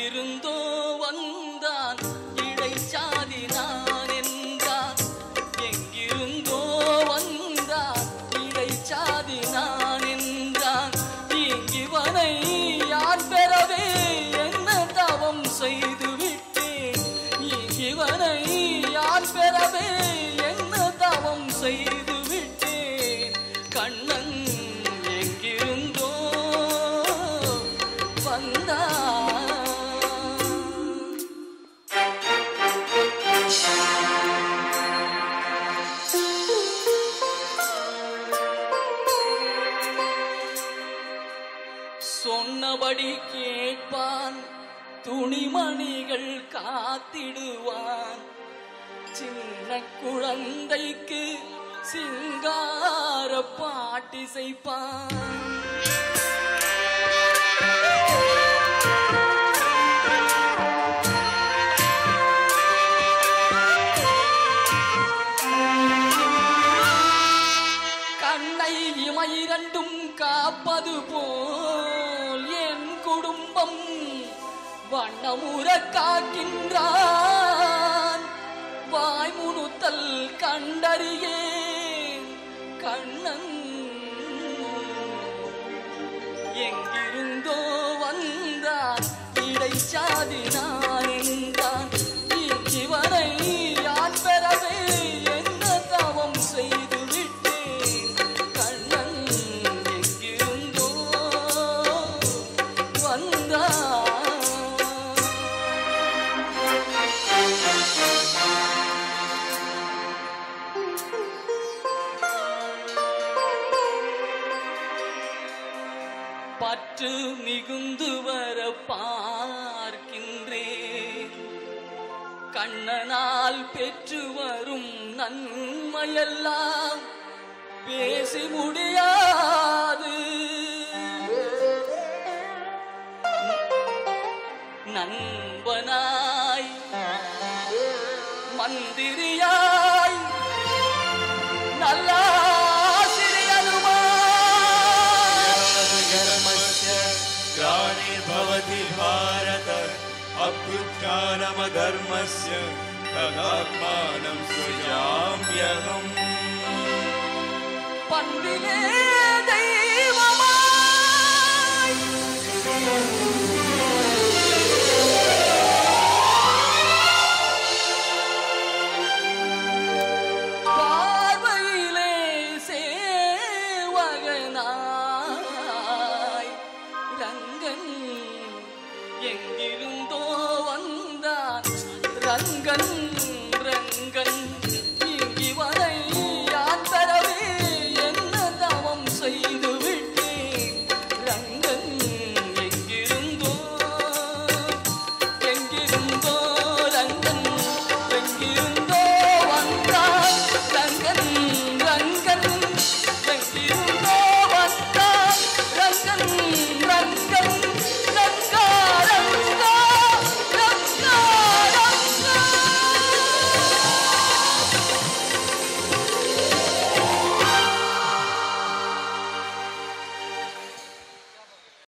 எங்கிருந்தோ வந்தான் இடைச்சாதி நான் என்றான் எங்கிருந்தோ வந்தான் இடைச்சாதி நான் என்றான் இங்கிவனை யார் பெறவே என்ன தவம் செய்து விட்டேன் இங்கிவனை யார் பெறவே என்ன தவம் செய்து விட்டேன் கண்ணன் எங்கிருந்தோ வந்தான் சொன்னபடி கேட்பான் துணிமணிகள் காத்திடுவான் சின்ன குழந்தைக்கு சிங்கார பாட்டிசைப்பான் கண்ணை இமையிரண்டும் காப்பது போல் என் குடும்பம் வண்ணமுற காக்கின்றான் வாய்முணுத்தல் கண்டறியேன் கண்ணன் எங்கிருந்தோ வந்தான் இடைச்சாதி நான் என்றான் இவனை யான் பெறவே என்ன தவம் செய்து விட்டேன் கண்ணன் எங்கிருந்தோ வந்தான் பற்று மிகுந்து வர பார்க்கின்றேன் கண்ணனால் பெற்று வரும் நன்மையெல்லாம் பேசி முடியாது நண்பனாய் மந்திரியாய் நல்லாசிரியனுமாய் धर्मस्य ग्लानिर्भवति भारत अभ्युत्थानमधर्मस्य तदात्मानं सृजाम्यहम् பண்பிலே